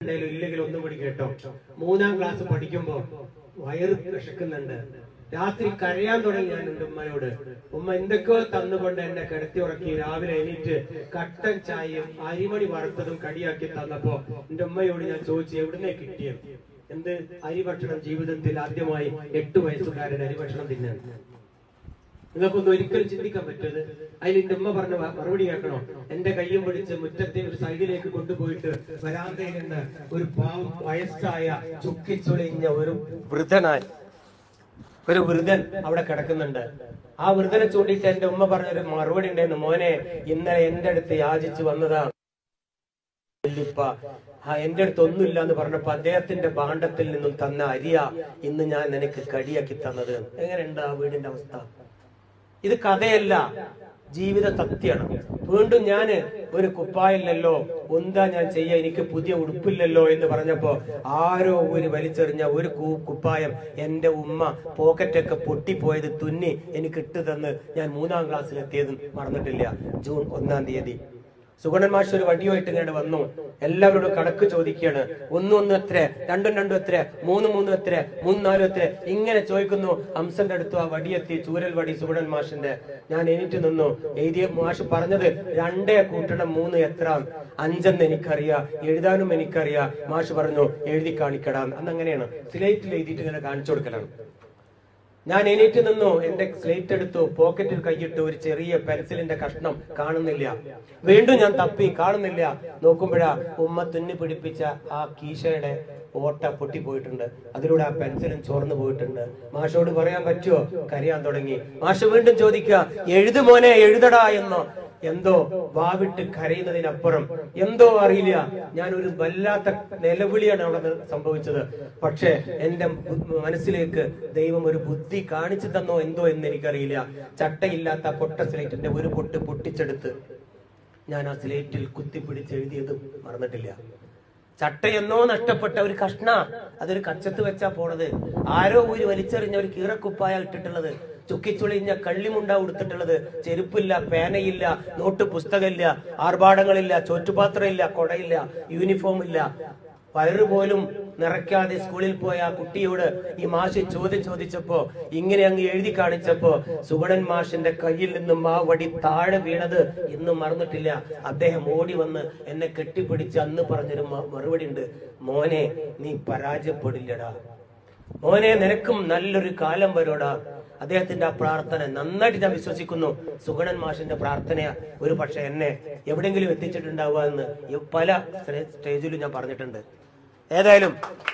എന്തായാലും ഇല്ലെങ്കിൽ ഒന്നും കൂടി കേട്ടോ മൂന്നാം ക്ലാസ് പഠിക്കുമ്പോ വയറ് വിശക്കുന്നുണ്ട് രാത്രി കരയാൻ തുടങ്ങി ഞാൻ എന്റെ ഉമ്മയോട് ഉമ്മ എന്തൊക്കെയോ തന്നുകൊണ്ട് എന്നെ കിടത്തി ഉറക്കി രാവിലെ എണീറ്റ് കട്ടൻ ചായയും അരിമണി വറുത്തതും കടിയാക്കി തന്നപ്പോ എന്റെ ഉമ്മയോട് ഞാൻ ചോദിച്ചു എവിടുന്നേ കിട്ടിയത് എന്ത് അരി ഭക്ഷണം ജീവിതത്തിൽ ആദ്യമായി എട്ട് വയസ്സുകാരൻ അരി ഭക്ഷണം തിന്നാൻ നിങ്ങൾക്കൊന്നും ഒരിക്കലും ചിന്തിക്കാൻ പറ്റരുത് അതിൽ എന്റെ ഉമ്മ പറഞ്ഞ മ- മറുപടി കേൾക്കണോ എന്റെ കയ്യും പിടിച്ച് മുറ്റത്തെ ഒരു സൈഡിലേക്ക് കൊണ്ടുപോയിട്ട് വരാന്തയിൽ നിന്ന് ഒരു പാവം വയസ്സായ ചുക്കിച്ചൊളിഞ്ഞ ഒരു വൃദ്ധനായി ഒരു വൃദ്ധൻ അവിടെ കിടക്കുന്നുണ്ട് ആ വൃദ്ധനെ ചൂണ്ടിയിട്ട് എന്റെ ഉമ്മ പറഞ്ഞൊരു മറുപടി ഉണ്ടായിരുന്നു മോനെ ഇന്നലെ എന്റെ അടുത്ത് യാചിച്ചു വന്നതാ വല്യപ്പ ആ എന്റെ അടുത്ത് ഒന്നുമില്ല എന്ന് പറഞ്ഞപ്പോ അദ്ദേഹത്തിന്റെ ഭാണ്ഡത്തിൽ നിന്നും തന്ന അരിയ ഇന്ന് ഞാൻ നിനക്ക് കടിയാക്കി തന്നത് എങ്ങനെയുണ്ട് ആ വീടിന്റെ അവസ്ഥ ഇത് കഥയല്ല ജീവിത സത്യമാണ് വീണ്ടും ഞാന് ഒരു കുപ്പായില്ലല്ലോ എന്താ ഞാൻ ചെയ്യാ എനിക്ക് പുതിയ ഉടുപ്പില്ലല്ലോ എന്ന് പറഞ്ഞപ്പോ ആരോ ഒരു വലിച്ചെറിഞ്ഞ ഒരു കു- കുപ്പായം എന്റെ ഉമ്മ പോക്കറ്റൊക്കെ പൊട്ടിപ്പോയത് തുന്നി എനിക്ക് ഇട്ടു തന്ന് ഞാൻ മൂന്നാം ക്ലാസ്സിൽ എത്തിയതും മറന്നിട്ടില്ല ജൂൺ ഒന്നാം തീയതി സുഗണൻ മാഷ് ഒരു വടിയുമായിട്ട് ഇങ്ങനെ വന്നു എല്ലാവരോടും കണക്ക് ചോദിക്കുകയാണ് ഒന്നും ഒന്നും എത്ര രണ്ടും രണ്ടും എത്ര മൂന്ന് മൂന്നും എത്ര മൂന്ന് നാലും എത്ര ഇങ്ങനെ ചോദിക്കുന്നു ഹംസന്റെ അടുത്ത് ആ വടിയെത്തി ചൂരൽ വടി സുഗണൻ മാഷിന്റെ ഞാൻ എണീറ്റ് നിന്നു എഴുതിയ മാഷ് പറഞ്ഞത് രണ്ടേ കൂട്ടണം മൂന്ന് എത്ര അഞ്ചെന്ന് എനിക്കറിയാം എഴുതാനും എനിക്കറിയാം മാഷ് പറഞ്ഞു എഴുതി കാണിക്കടാം അന്ന് അങ്ങനെയാണ് സ്ലേറ്റിൽ എഴുതിയിട്ട് ഇങ്ങനെ കാണിച്ചു കൊടുക്കലാണ് ഞാൻ എണീറ്റ് നിന്നു എന്റെ സ്ലേറ്റ് എടുത്തു പോക്കറ്റിൽ കൈയിട്ട് ഒരു ചെറിയ പെൻസിലിന്റെ കഷ്ണം കാണുന്നില്ല വീണ്ടും ഞാൻ തപ്പി കാണുന്നില്ല നോക്കുമ്പോഴാ ഉമ്മ തുന്നി പിടിപ്പിച്ച ആ കീശയുടെ ഓട്ട പൊട്ടിപ്പോയിട്ടുണ്ട് അതിലൂടെ ആ പെൻസിലും ചോർന്നു പോയിട്ടുണ്ട് മാഷോട് പറയാൻ പറ്റുമോ കരയാൻ തുടങ്ങി മാഷ് വീണ്ടും ചോദിക്കുക എഴുതു മോനെ എഴുതടാ എന്നോ എന്തോ വാവിട്ട് കരയുന്നതിനപ്പുറം എന്തോ അറിയില്ല ഞാൻ ഒരു വല്ലാത്ത നിലവിളിയാണ് അവിടെ സംഭവിച്ചത് പക്ഷേ എന്റെ ബു- മനസ്സിലേക്ക് ദൈവം ഒരു ബുദ്ധി കാണിച്ചു തന്നോ എന്തോ എന്ന് എനിക്കറിയില്ല ചട്ടയില്ലാത്ത പൊട്ട സ്ലേറ്റിന്റെ ഒരു പൊട്ട് പൊട്ടിച്ചെടുത്ത് ഞാൻ ആ സ്ലേറ്റിൽ കുത്തിപ്പിടിച്ച് എഴുതിയതും മറന്നിട്ടില്ല ചട്ടയെന്നോ നഷ്ടപ്പെട്ട ഒരു കഷ്ണ അതൊരു കച്ചത്ത് വെച്ചാ പോണത് ആരോ ഒരു വലിച്ചെറിഞ്ഞ ഒരു കീറക്കുപ്പായ ഇട്ടിട്ടുള്ളത് ചുക്കിച്ചുളിഞ്ഞ കള്ളിമുണ്ട ഉടുത്തിട്ടുള്ളത് ചെരുപ്പില്ല പേനയില്ല നോട്ട് പുസ്തകമില്ല ആർഭാടങ്ങളില്ല ചോറ്റുപാത്രമില്ല കൊടയില്ല യൂണിഫോം ഇല്ല വയറ് പോലും നിറയ്ക്കാതെ സ്കൂളിൽ പോയ ആ കുട്ടിയോട് ഈ മാഷ് ചോദ്യം ചോദിച്ചപ്പോ ഇങ്ങനെ അങ്ങ് എഴുതി കാണിച്ചപ്പോ സുഗണൻ മാഷിന്റെ കയ്യിൽ നിന്നും ആ വടി താഴെ വീണത് ഇന്നും മറന്നിട്ടില്ല അദ്ദേഹം ഓടി വന്ന് എന്നെ കെട്ടിപ്പിടിച്ച് അന്ന് പറഞ്ഞൊരു മ- മറുപടി ഉണ്ട് മോനെ നീ പരാജയപ്പെടില്ലടാ മോനെ നിനക്കും നല്ലൊരു കാലം വരോടാ അദ്ദേഹത്തിന്റെ ആ പ്രാർത്ഥന നന്നായിട്ട് ഞാൻ വിശ്വസിക്കുന്നു സുഗണൻ മാഷിന്റെ പ്രാർത്ഥന ഒരു പക്ഷെ എന്നെ എവിടെങ്കിലും എത്തിച്ചിട്ടുണ്ടാവുക എന്ന് ഈ പല സ്റ്റേ- സ്റ്റേജിലും ഞാൻ പറഞ്ഞിട്ടുണ്ട് ഏതായാലും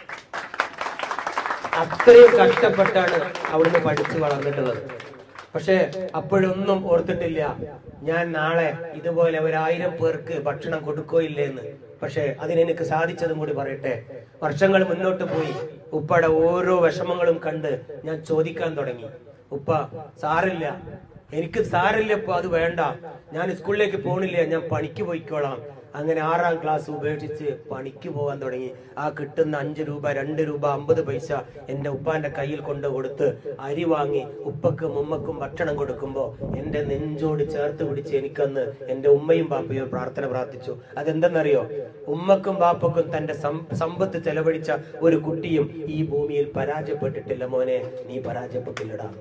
അത്രയും കഷ്ടപ്പെട്ടാണ് അവിടുന്ന് പഠിച്ചു വളർന്നിട്ടുള്ളത് പക്ഷെ അപ്പോഴൊന്നും ഓർത്തിട്ടില്ല ഞാൻ നാളെ ഇതുപോലെ ഒരായിരം പേർക്ക് ഭക്ഷണം കൊടുക്കോ ഇല്ലേന്ന് പക്ഷെ അതിനെനിക്ക് സാധിച്ചതും കൂടി പറയട്ടെ വർഷങ്ങൾ മുന്നോട്ട് പോയി ഉപ്പയുടെ ഓരോ വിഷമങ്ങളും കണ്ട് ഞാൻ ചോദിക്കാൻ തുടങ്ങി ഉപ്പ സാറില്ല എനിക്ക് സാറില്ല ഇപ്പൊ അത് വേണ്ട ഞാൻ സ്കൂളിലേക്ക് പോണില്ല ഞാൻ പണിക്ക് പോയിക്കോളാം അങ്ങനെ ആറാം ക്ലാസ് ഉപേക്ഷിച്ച് പണിക്ക് പോകാൻ തുടങ്ങി ആ കിട്ടുന്ന അഞ്ച് രൂപ രണ്ട് രൂപ അമ്പത് പൈസ എന്റെ ഉപ്പാന്റെ കയ്യിൽ കൊണ്ട് കൊടുത്ത് അരി വാങ്ങി ഉപ്പക്കും ഉമ്മക്കും ഭക്ഷണം കൊടുക്കുമ്പോ എന്റെ നെഞ്ചോട് ചേർത്ത് പിടിച്ച് എനിക്കന്ന് എന്റെ ഉമ്മയും ബാപ്പയും ഒരു പ്രാർത്ഥന പ്രാർത്ഥിച്ചു അതെന്തെന്നറിയോ ഉമ്മക്കും ബാപ്പക്കും തന്റെ സം- സമ്പത്ത് ചെലവഴിച്ച ഒരു കുട്ടിയും ഈ ഭൂമിയിൽ പരാജയപ്പെട്ടിട്ടില്ല മോനെ നീ പരാജയപ്പെട്ടില്ലടാ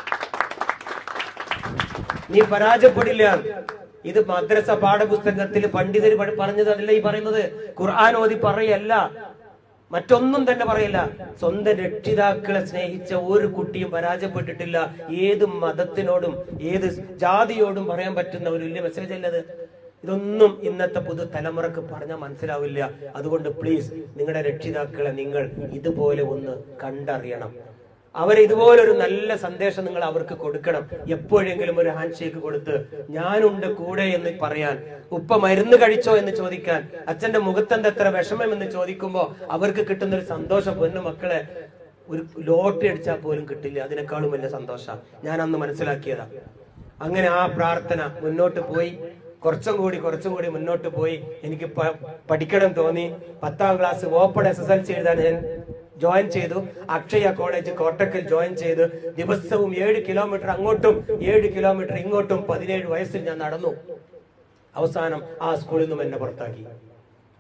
നീ പരാജയപ്പെടില്ല ഇത് മദ്രസ പാഠപുസ്തകത്തിൽ പണ്ഡിതർ പഠി- പറഞ്ഞത് അതല്ല ഈ പറയുന്നത് ഖുർആൻ ഓതി പറയല്ല മറ്റൊന്നും തന്നെ പറയില്ല സ്വന്തം രക്ഷിതാക്കളെ സ്നേഹിച്ച ഒരു കുട്ടിയും പരാജയപ്പെട്ടിട്ടില്ല ഏത് മതത്തിനോടും ഏത് ജാതിയോടും പറയാൻ പറ്റുന്ന ഒരു വലിയ മെസ്സേജ് അല്ലത് ഇതൊന്നും ഇന്നത്തെ പുതു തലമുറക്ക് പറഞ്ഞാൽ മനസ്സിലാവില്ല അതുകൊണ്ട് പ്ലീസ് നിങ്ങളുടെ രക്ഷിതാക്കളെ നിങ്ങൾ ഇതുപോലെ ഒന്ന് കണ്ടറിയണം അവർ ഇതുപോലൊരു നല്ല സന്ദേശം നിങ്ങൾ അവർക്ക് കൊടുക്കണം എപ്പോഴെങ്കിലും ഒരു ഹാൻഡ് ഷേക്ക് കൊടുത്ത് ഞാനുണ്ട് കൂടെ എന്ന് പറയാൻ ഉപ്പ മരുന്ന് കഴിച്ചോ എന്ന് ചോദിക്കാൻ അച്ഛന്റെ മുഖത്തെന്ത് എത്ര വിഷമം എന്ന് ചോദിക്കുമ്പോ അവർക്ക് കിട്ടുന്ന ഒരു സന്തോഷം പൊന്നു മക്കളെ ഒരു ലോട്ടറി അടിച്ചാൽ പോലും കിട്ടില്ല അതിനേക്കാളും വലിയ സന്തോഷം ഞാൻ അന്ന് മനസ്സിലാക്കിയതാ അങ്ങനെ ആ പ്രാർത്ഥന മുന്നോട്ട് പോയി കുറച്ചും കൂടി കുറച്ചും കൂടി മുന്നോട്ട് പോയി എനിക്ക് പ- പഠിക്കണം തോന്നി പത്താം class open S S L C എഴുതാൻ ഞാൻ ജോയിൻ ചെയ്തു അക്ഷയ കോളേജ് കോട്ടക്കൽ ജോയിൻ ചെയ്ത് ദിവസവും ഏഴ് കിലോമീറ്റർ അങ്ങോട്ടും ഏഴ് കിലോമീറ്റർ ഇങ്ങോട്ടും പതിനേഴ് വയസ്സിൽ ഞാൻ നടന്നു അവസാനം ആ സ്കൂളിൽ നിന്നും എന്നെ പുറത്താക്കി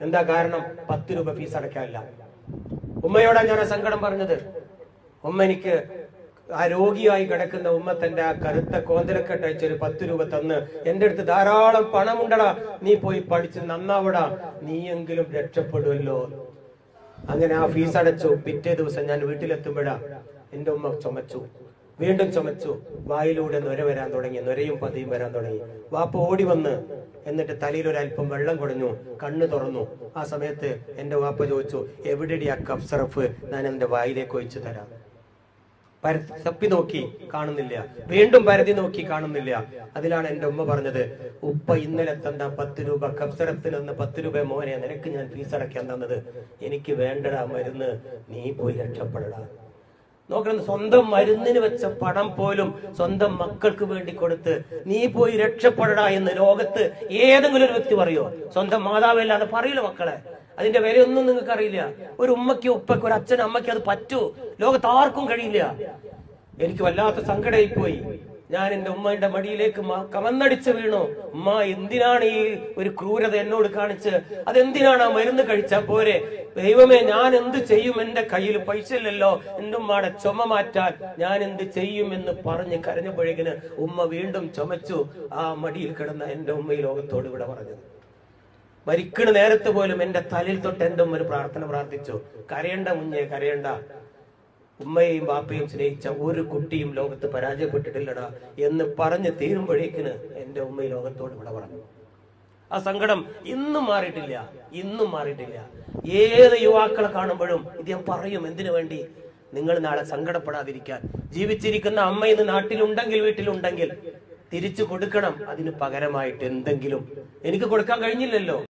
എന്താ കാരണം പത്ത് രൂപ ഫീസ് അടയ്ക്കാനില്ല ഉമ്മയോടാ ഞാൻ ആ സങ്കടം പറഞ്ഞത് ഉമ്മ എനിക്ക് ആ രോഗിയായി കിടക്കുന്ന ഉമ്മ തന്റെ ആ കറുത്ത കോന്തലക്കെട്ട് അയച്ചൊരു പത്ത് രൂപ തന്ന് എന്റെ അടുത്ത് ധാരാളം പണമുണ്ടടാ നീ പോയി പഠിച്ച് നന്നാവടാ നീയെങ്കിലും രക്ഷപ്പെടുമല്ലോ അങ്ങനെ ആ ഫീസ് അടച്ചു പിറ്റേ ദിവസം ഞാൻ വീട്ടിലെത്തുമ്പോഴാ എന്റെ ഉമ്മ ചുമച്ചു വീണ്ടും ചുമച്ചു വായിലൂടെ നൊര വരാൻ തുടങ്ങി നൊരയും പതിയും വരാൻ തുടങ്ങി വാപ്പ ഓടി വന്ന് എന്നിട്ട് തലയിൽ ഒരല്പം വെള്ളം കുടഞ്ഞു കണ്ണ് തുറന്നു ആ സമയത്ത് എന്റെ വാപ്പ ചോദിച്ചു എവിടെടി ആ കഫ് സിറപ്പ് ഞാൻ എന്റെ വായിലേക്ക് ഒഴിച്ചു തരാം പര- തപ്പി നോക്കി കാണുന്നില്ല വീണ്ടും പരതി നോക്കി കാണുന്നില്ല അതിലാണ് എന്റെ ഉമ്മ പറഞ്ഞത് ഉപ്പ ഇന്നലെ തന്ന പത്ത് രൂപ കപ്സരത്തിൽ നിന്ന് പത്ത് രൂപ മോനെ നിനക്ക് ഞാൻ ഫീസ് അടയ്ക്കാൻ തന്നത് എനിക്ക് വേണ്ടടാ മരുന്ന് നീ പോയി രക്ഷപ്പെടടാ നോക്കണം സ്വന്തം മരുന്നിന് വെച്ച പണം പോലും സ്വന്തം മക്കൾക്ക് വേണ്ടി കൊടുത്ത് നീ പോയി രക്ഷപ്പെടടാ എന്ന് ലോകത്ത് ഏതെങ്കിലും ഒരു വ്യക്തി പറയോ സ്വന്തം മാതാവല്ലാതെ പറയില്ല മക്കളെ അതിന്റെ വിലയൊന്നും നിങ്ങൾക്ക് അറിയില്ല ഒരു ഉമ്മയ്ക്ക് ഉപ്പയ്ക്ക് ഒരു അച്ഛനും അമ്മയ്ക്ക് അത് പറ്റൂ ലോകത്ത് ആർക്കും കഴിയില്ല എനിക്ക് വല്ലാത്ത സങ്കടമായി പോയി ഞാൻ എന്റെ ഉമ്മയുടെ മടിയിലേക്ക് മ- കമന്നടിച്ച് വീണു ഉമ്മ എന്തിനാണ് ഈ ഒരു ക്രൂരത എന്നോട് കാണിച്ച് അതെന്തിനാണ് ആ മരുന്ന് കഴിച്ചാ പോരെ ദൈവമേ ഞാൻ എന്ത് ചെയ്യും എന്റെ കയ്യിൽ പൈസ ഇല്ലല്ലോ എന്റെ ഉമ്മയുടെ ചുമ മാറ്റാൻ ഞാൻ എന്ത് ചെയ്യും എന്ന് പറഞ്ഞ് കരഞ്ഞപ്പോഴേക്കിന് ഉമ്മ വീണ്ടും ചുമച്ചു ആ മടിയിൽ കിടന്ന എന്റെ ഉമ്മ ഈ ലോകത്തോട് ഇവിടെ പറഞ്ഞത് മരിക്കണ നേരത്ത് പോലും എന്റെ തലയിൽ തൊട്ട് എന്റെ ഉമ്മ ഒരു പ്രാർത്ഥന പ്രാർത്ഥിച്ചു കരയണ്ട മുഞ്ഞേ കരയണ്ട ഉമ്മയെയും ബാപ്പയും സ്നേഹിച്ച ഒരു കുട്ടിയും ലോകത്ത് പരാജയപ്പെട്ടിട്ടില്ലടാ എന്ന് പറഞ്ഞ് തീരുമ്പോഴേക്കിന് എന്റെ ഉമ്മ ഈ ലോകത്തോട് ഇവിടെ പറഞ്ഞു ആ സങ്കടം ഇന്നും മാറിയിട്ടില്ല ഇന്നും മാറിയിട്ടില്ല ഏത് യുവാക്കളെ കാണുമ്പോഴും ഇത് ഞാൻ പറയും എന്തിനു വേണ്ടി നിങ്ങൾ നാളെ സങ്കടപ്പെടാതിരിക്കാൻ ജീവിച്ചിരിക്കുന്ന അമ്മ ഇന്ന് നാട്ടിലുണ്ടെങ്കിൽ വീട്ടിലുണ്ടെങ്കിൽ തിരിച്ചു കൊടുക്കണം അതിന് പകരമായിട്ട് എന്തെങ്കിലും എനിക്ക് കൊടുക്കാൻ കഴിഞ്ഞില്ലല്ലോ